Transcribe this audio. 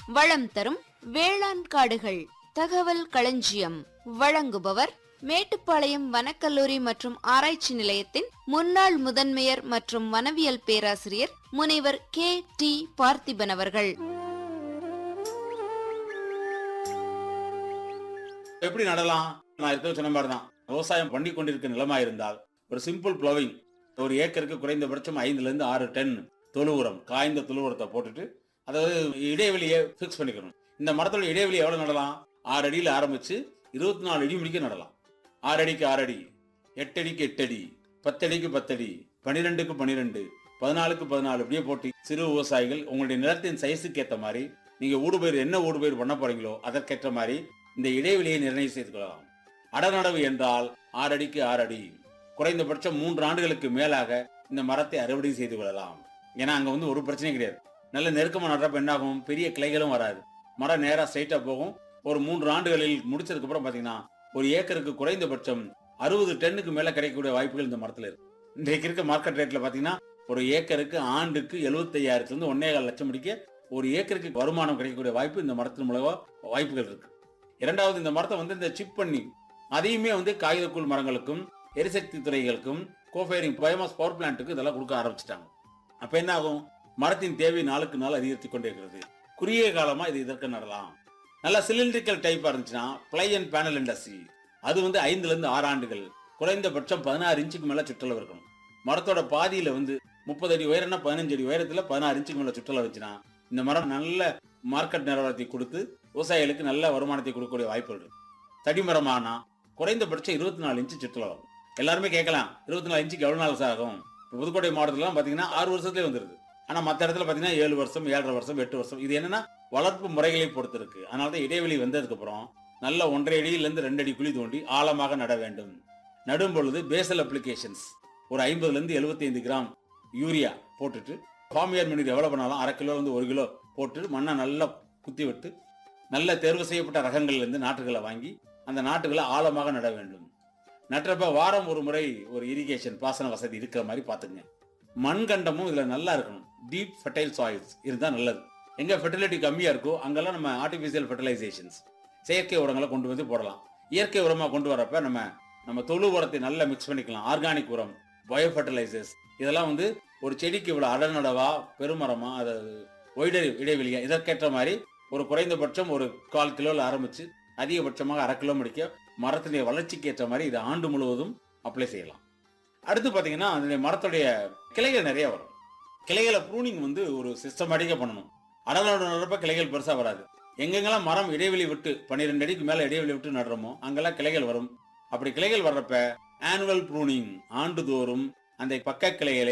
வளம் தரும் வேளாண் காடுகள் தகவல் களஞ்சியம் வழங்குபவர் மேட்டுப்பாளையம் வனக்கல்லூரி மற்றும் ஆராய்ச்சி நிலையத்தின் முன்னாள் முதன்மையர் மற்றும் வனவியல் பேராசிரியர் முனைவர் கே டி பார்த்திபன் அவர்கள் எப்படி நடலாம் நான் இருக்க சொன்ன மாதிரி தான் விவசாயம் பண்ணி கொண்டிருக்க நிலமா இருந்தால் ஒரு சிம்பிள் ப்ளவிங் ஒரு ஏக்கருக்கு குறைந்தபட்சம் ஐந்துல இருந்து ஆறு டன் தொழு உரம் காய்ந்த தொழு உரத்தை போட்டுட்டு அதாவது இடைவெளியை ஃபிக்ஸ் பண்ணிக்கணும் இந்த மரத்தோட இடைவெளி எவ்வளவு நடலாம் ஆறு அடியில் ஆரம்பிச்சு இருபத்தி நாலு அடி முடிக்க நடலாம் ஆறு அடிக்கு ஆறு அடி எட்டு அடிக்கு எட்டு அடி பத்து அடிக்கு பத்தடி பனிரெண்டுக்கு பனிரெண்டு பதினாலுக்கு பதினாலு இப்படியே போட்டு சிறு விவசாயிகள் உங்களுடைய நிலத்தின் சைஸுக்கு ஏற்ற மாதிரி நீங்க ஊடுபயிர் என்ன ஊடுபயிர் பண்ண போறீங்களோ அதற்கேற்ற மாதிரி இந்த இடைவெளியை நிர்ணயம் செய்து கொள்ளலாம் அடநடவு என்றால் ஆறு அடிக்கு ஆறு அடி குறைந்தபட்சம் மூன்று ஆண்டுகளுக்கு மேலாக இந்த மரத்தை அறுவடை செய்து கொள்ளலாம் ஏன்னா அங்க வந்து ஒரு பிரச்சனையும் கிடையாது நல்ல நெருக்கமா நடுறப்ப என்ன ஆகும் பெரிய கிளைகளும் வராது மரம் நேரா ஸ்ட்ரைட்டா போகும் ஒரு மூன்று ஆண்டுகளில் முடிச்சதுக்கு அப்புறம் பாத்தீங்கன்னா ஒரு ஏக்கருக்கு குறைந்தபட்சம் அறுபது டன்னுக்கு மேல கிடைக்கக்கூடிய வாய்ப்புகள் இந்த மரத்துல இருக்கு இன்றைக்கு இருக்க மார்க்கெட் ரேட்ல பாத்தீங்கன்னா ஒரு ஏக்கருக்கு ஆண்டுக்கு எழுபத்தையாயிரத்துல இருந்து ஒன்னே கால் லட்சம் முடிக்க ஒரு ஏக்கருக்கு வருமானம் கிடைக்கக்கூடிய வாய்ப்பு இந்த மரத்தின் மூலமா வாய்ப்புகள் இருக்கு இரண்டாவது இந்த மரத்தை வந்து இந்த சிப் பண்ணி அதையுமே வந்து காகிதக்கூழ் மரங்களுக்கும் எரிசக்தி துறைகளுக்கும் கோஃபேரிங் பயோமாஸ் பவர் பிளான்ட்டுக்கு இதெல்லாம் கொடுக்க ஆரம்பிச்சிட்டாங்க அப்ப என்ன ஆகும் மரத்தின் தேவை நாளுக்கு நாள் அதிகரித்து கொண்டே இருக்கிறது குறுகிய காலமா இது இதற்கு நடலாம் நல்லா சிலிண்ட்ரிக்கல் டைப்பா இருந்துச்சுன்னா பிளை அண்ட் பேனல் இண்டஸ்ட்ரி அது வந்து ஐந்துல இருந்து ஆறு ஆண்டுகள் குறைந்தபட்சம் பதினாறு இன்ச்சுக்கு மேல சுற்றளவு இருக்கணும் மரத்தோட பாதியில வந்து முப்பது அடி உயரம்னா பதினஞ்சு அடி உயரத்துல பதினாறு இன்ச்சுக்கு மேல சுற்றளவு வச்சுன்னா இந்த மரம் நல்ல மார்க்கெட் நிலவரத்தை கொடுத்து விவசாயிகளுக்கு நல்ல வருமானத்தை கொடுக்கக்கூடிய வாய்ப்புகள் இருக்கு தடி மரமானா குறைந்தபட்சம் இருபத்தி நாலு இன்ச்சு சுற்றளவு ஆகும் எல்லாருமே கேட்கலாம் இருபத்தி நாலு இன்ச்சுக்கு எவ்வளவு நாள் சார் ஆகும் இப்ப புதுக்கோட்டை மாவட்டத்துலாம் பாத்தீங்கன்னா ஆறு வருஷத்துலேயே வந்துருது ஆனா மற்ற இடத்துல பாத்தீங்கன்னா ஏழு வருஷம் ஏழரை வருஷம் எட்டு வருஷம் இது என்னன்னா வளர்ப்பு முறைகளை பொறுத்து இருக்கு அதனால தான் இடைவெளி வந்ததுக்கு அப்புறம் நல்ல ஒன்றரை அடியில இருந்து ரெண்டு அடி குழி தோண்டி ஆழமாக நட வேண்டும் நடும் பொழுது பேசல் அப்ளிகேஷன்ஸ் ஒரு ஐம்பதுல இருந்து 75 கிராம் யூரியா போட்டுட்டு ஃபார்மியர் மினிட் எவ்வளவு பண்ணாலும் அரை கிலோ இருந்து ஒரு கிலோ போட்டு மண்ணை நல்லா குத்தி விட்டு நல்ல தேர்வு செய்யப்பட்ட ரகங்கள்ல இருந்து நாற்றுகளை வாங்கி அந்த நாட்டுகளை ஆழமாக நட வேண்டும் நட்டுறப்ப வாரம் ஒரு முறை ஒரு இரிகேஷன் பாசன வசதி இருக்கிற மாதிரி பாத்துங்க மண் கண்டமும் இதுல நல்லா இருக்கணும் டீப் ஃபெர்டைல் சாயில்ஸ் இருந்தா நல்லது எங்க ஃபெர்டிலிட்டி கம்மியா இருக்கோ அங்கெல்லாம் நம்ம ஆர்டிபிஷியல் ஃபெர்டிலைசேஷன்ஸ் செயற்கை உரங்களை கொண்டு வந்து போடலாம் இயற்கை உரமா கொண்டு வரப்ப நம்ம நம்ம தொழு உரத்தை நல்லா மிக்ஸ் பண்ணிக்கலாம் ஆர்கானிக் உரம் பயோ ஃபெர்டிலைசர்ஸ் இதெல்லாம் வந்து ஒரு செடிக்கு இவ்வளவு அடநடவா பெருமரமா அது ஒய்டர் இடைவெளியா இதற்கேற்ற மாதிரி ஒரு குறைந்தபட்சம் ஒரு கால் கிலோல ஆரம்பிச்சு அதிகபட்சமாக அரை கிலோ முடிக்க மரத்தினுடைய வளர்ச்சிக்கு ஏற்ற மாதிரி இதை ஆண்டு முழுவதும் அப்ளை செய்யலாம் அடுத்து பாத்தீங்கன்னா அதனுடைய மரத்துடைய கிளைகள் நிறைய வரும் கிளைகளை ப்ரூனிங் வந்து ஒரு சிஸ்டமேட்டிக்கா பண்ணணும் அடநடு நடுறப்ப கிளைகள் பெருசா வராது எங்கெங்கெல்லாம் மரம் இடைவெளி விட்டு பன்னிரெண்டு அடிக்கு மேல இடைவெளி விட்டு நடுறோமோ அங்கெல்லாம் கிளைகள் வரும் அப்படி கிளைகள் வர்றப்ப ஆனுவல் ப்ரூனிங் ஆண்டுதோறும் அந்த பக்க கிளைகளை